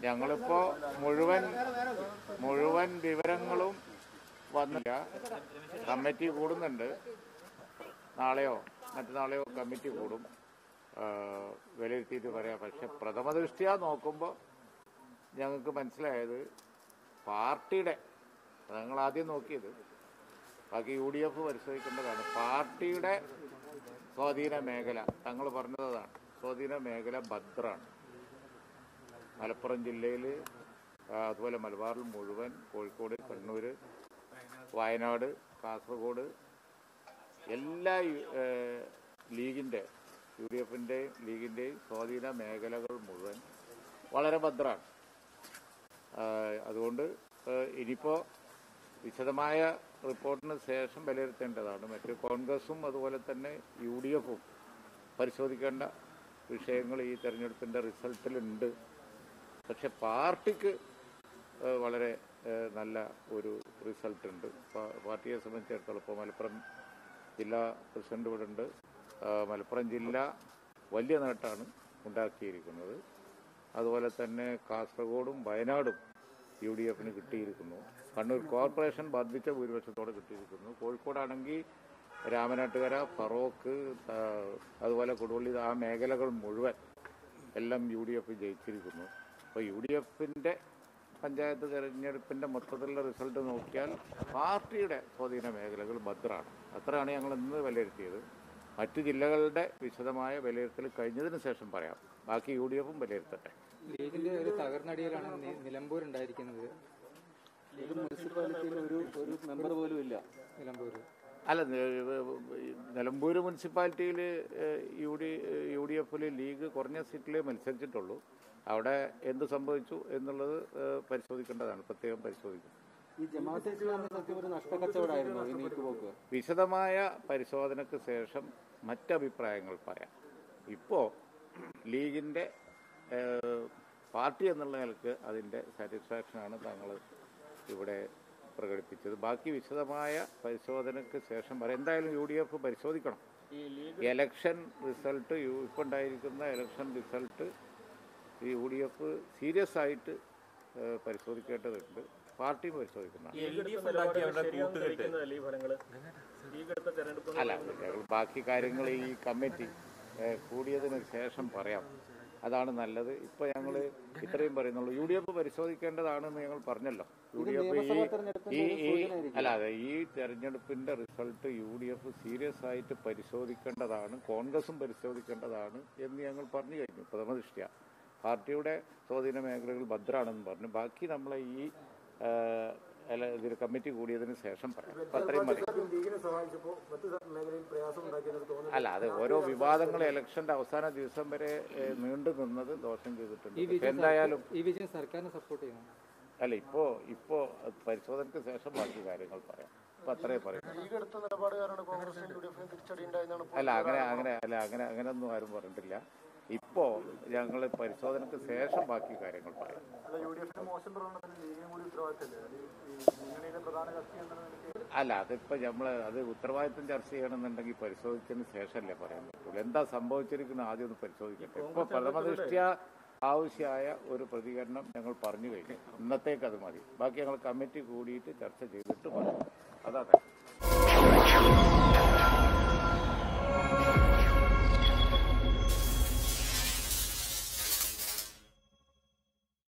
ഞങ്ങളിപ്പോ മുഴുവൻ മുഴുവൻ വിവരങ്ങളും വന്നില്ല കമ്മിറ്റി കൂടുന്നുണ്ട് നാളെയോ മറ്റന്നാളെയോ കമ്മിറ്റി കൂടും ആ, വിലയിരുത്തിയിട്ട് പറയാം പക്ഷെ പ്രഥമ ദൃഷ്ടിയാ നോക്കുമ്പോൾ ഞങ്ങൾക്ക് മനസ്സിലായത് പാർട്ടിയുടെ ഞങ്ങൾ ആദ്യം നോക്കിയത് ബാക്കി യു ഡി എഫ് പരിശോധിക്കേണ്ടതാണ് പാർട്ടിയുടെ സ്വാധീന മേഖല തങ്ങൾ പറഞ്ഞതാണ് സ്വാധീന മേഖല ഭദ്രാണ് മലപ്പുറം ജില്ലയിൽ അതുപോലെ മലബാറിൽ മുഴുവൻ കോഴിക്കോട് കണ്ണൂർ വയനാട് കാസർഗോഡ് എല്ലാ യു- ഏഹ് ലീഗിൻ്റെ യു ഡി എഫിൻ്റെയും ലീഗിൻ്റെയും സ്വാധീന മേഖലകൾ മുഴുവൻ വളരെ ഭദ്രാണ് ആഹ് അതുകൊണ്ട് ഏഹ് ഇനിയിപ്പോൾ വിശദമായ റിപ്പോർട്ടിന് ശേഷം വിലയിരുത്തേണ്ടതാണ് മറ്റ് കോൺഗ്രസും അതുപോലെ തന്നെ യു ഡി എഫും പരിശോധിക്കേണ്ട വിഷയങ്ങൾ ഈ തെരഞ്ഞെടുപ്പിൻ്റെ റിസൾട്ടിലുണ്ട് പക്ഷെ പാർട്ടിക്ക് ഏഹ് വളരെ ഏഹ് നല്ല ഒരു റിസൾട്ട് ഉണ്ട് പാ- പാർട്ടിയെ സംബന്ധിച്ചിടത്തോളം ഇപ്പോൾ മലപ്പുറം ജില്ലാ പ്രസിഡന്റ് ഇവിടെ ഉണ്ട് ആ, മലപ്പുറം ജില്ല വലിയ നേട്ടമാണ് ഉണ്ടാക്കിയിരിക്കുന്നത് അതുപോലെ തന്നെ കാസർഗോഡും വയനാടും യു ഡി എഫിന് കിട്ടിയിരിക്കുന്നു കണ്ണൂർ കോർപ്പറേഷൻ വർദ്ധിച്ച ഭൂരിപക്ഷത്തോടെ കിട്ടിയിരിക്കുന്നു കോഴിക്കോടാണെങ്കിൽ രാമനാട്ടുകര ഫറോക്ക് ആ, അതുപോലെ കൊടുവള്ളി ആ മേഖലകൾ മുഴുവൻ എല്ലാം യു ഡി എഫ് ജയിച്ചിരിക്കുന്നു അപ്പോൾ യു ഡി എഫിൻ്റെ പഞ്ചായത്ത് തെരഞ്ഞെടുപ്പിൻ്റെ മൊത്തത്തിലുള്ള റിസൾട്ട് നോക്കിയാൽ പാർട്ടിയുടെ സ്വാധീന മേഖലകൾ ഭദ്രാണ് അത്രയാണ് ഞങ്ങൾ ഇന്ന് വിലയിരുത്തിയത് മറ്റു ജില്ലകളുടെ വിശദമായ വിലയിരുത്തൽ കഴിഞ്ഞതിന് ശേഷം പറയാം ബാക്കി യു ഡി എഫും വിലയിരുത്തട്ടെ ലീഗിന്റെ ഒരു തകർന്നടിയിലാണ് നി- നിലമ്പൂർ ഉണ്ടായിരിക്കുന്നത് ഇത് മുനിസിപ്പാലിറ്റിയിൽ ഒരു ഒരു മെമ്പർ പോലും ഇല്ല നിലമ്പൂർ അല്ല നിലമ്പൂർ മുനിസിപ്പാലിറ്റിയിൽ യു ഡി യു ഡി എഫിൽ ലീഗ് കുറഞ്ഞ സീറ്റിലേ മത്സരിച്ചിട്ടുള്ളൂ അവിടെ എന്ത് സംഭവിച്ചു എന്നുള്ളത് ഏഹ്, പരിശോധിക്കേണ്ടതാണ് പ്രത്യേകം പരിശോധിക്കും ഈ ജമാഅത്തെ ഇസ്ലാമി സത്യം ഒരു നഷ്ടക്കച്ചവടമായിരുന്നു ഈ നീക്കുപോക്ക് വിശദമായ പരിശോധനയ്ക്ക് ശേഷം മറ്റഭിപ്രായങ്ങൾ പറയാം ഇപ്പോൾ ലീഗിൻ്റെ ഏഹ്, പാർട്ടി എന്നുള്ള നിലക്ക് അതിൻ്റെ സാറ്റിസ്ഫാക്ഷനാണ് തങ്ങൾ ഇവിടെ പ്രകടിപ്പിച്ചത് ബാക്കി വിശദമായ പരിശോധനയ്ക്ക് ശേഷം പറയാം എന്തായാലും യു ഡി എഫ് പരിശോധിക്കണം എലക്ഷൻ റിസൾട്ട് യു ഇപ്പോൾ ഉണ്ടായിരിക്കുന്ന എലക്ഷൻ റിസൾട്ട് ഈ യു ഡി എഫ് സീരിയസ് ആയിട്ട് ഏഹ്, പരിശോധിക്കേണ്ടതുണ്ട് പാർട്ടിയും പരിശോധിക്കുന്നതാണ് അല്ല ഞങ്ങൾ ബാക്കി കാര്യങ്ങൾ ഈ കമ്മിറ്റി ഏഹ്, കൂടിയതിന് ശേഷം പറയാം അതാണ് നല്ലത് ഇപ്പൊ ഞങ്ങൾ ഇത്രയും പറയുന്നുള്ളൂ യു ഡി എഫ് പരിശോധിക്കേണ്ടതാണെന്ന് ഞങ്ങൾ പറഞ്ഞല്ലോ യു ഡി എഫ് ഈ ഈ ഈ അല്ല അതെ ഈ തെരഞ്ഞെടുപ്പിന്റെ result U D F serious ആയിട്ട് പരിശോധിക്കേണ്ടതാണ് കോൺഗ്രസും പരിശോധിക്കേണ്ടതാണ് എന്ന് ഞങ്ങൾ പറഞ്ഞു കഴിഞ്ഞു പ്രഥമ ദൃഷ്ട്യ പാർട്ടിയുടെ സ്വാധീന മേഖലകൾ ഭദ്രാണെന്ന് പറഞ്ഞു ബാക്കി നമ്മളെ ഈ ഏഹ്, അല്ല, ഇതിൽ കമ്മിറ്റി കൂടിയതിന് ശേഷം പറയാം അപ്പൊ അത്രയും മതി ലീഗിനെ സഹായിച്ചപ്പോൾ മറ്റു മേഖലയിൽ പ്രയാസം ഉണ്ടാക്കിയെന്ന് തോന്നുന്നു അല്ല അത് ഓരോ വിവാദങ്ങൾ ഇലക്ഷന്റെ അവസാന ദിവസം വരെ ഏഹ്, നീണ്ടു നിന്നത് ദോഷം ചെയ്തിട്ടുണ്ട് ഇപ്പൊ എന്തായാലും ഈ വിജയം സർക്കാരിനെ സപ്പോർട്ട് ചെയ്യുന്നു അല്ല ഇപ്പോ ഇപ്പോ പരിശോധനയ്ക്ക് ശേഷം ബാക്കി കാര്യങ്ങൾ പറയാം അപ്പൊ അത്രേ പറയും ലീഗ് എടുത്ത നിലപാട് കാരണം കോൺഗ്രസിനും യു ഡി എഫിനും തിരിച്ചടി ഉണ്ടായെന്നാണ് ഇപ്പോൾ അല്ല അങ്ങനെ അങ്ങനെ അല്ല അങ്ങനെ അങ്ങനെയൊന്നും ആരും പറഞ്ഞിട്ടില്ല ഇപ്പോ ഞങ്ങൾ പരിശോധനയ്ക്ക് ശേഷം ബാക്കി കാര്യങ്ങൾ പറയാം അല്ല യു ഡി എഫിന് മോശം പ്രകടനത്തിന് ലീഗിനും കൂടി ഉത്തരവാദിത്തമില്ലേ അത് ഈ മുന്നണിയിലെ പ്രധാന കക്ഷി എന്ന നിലയ്ക്ക് അല്ല അതിപ്പോ നമ്മൾ അത് ഉത്തരവാദിത്തം ചർച്ച ചെയ്യണമെന്നുണ്ടെങ്കിൽ പരിശോധിച്ചതിന് ശേഷമല്ലേ പറയാൻ പറ്റുള്ളൂ എന്താ സംഭവിച്ചിരിക്കുന്നത് ആദ്യം ഒന്ന് പരിശോധിക്കട്ടെ ഇപ്പൊ പ്രഥമ ദൃഷ്ട്യ ആവശ്യമായ ഒരു പ്രതികരണം ഞങ്ങൾ പറഞ്ഞു കഴിഞ്ഞു ഇന്നത്തേക്ക് അത് മതി ബാക്കി ഞങ്ങൾ കമ്മിറ്റി കൂടിയിട്ട് ചർച്ച ചെയ്തിട്ട് പറയാം അതാ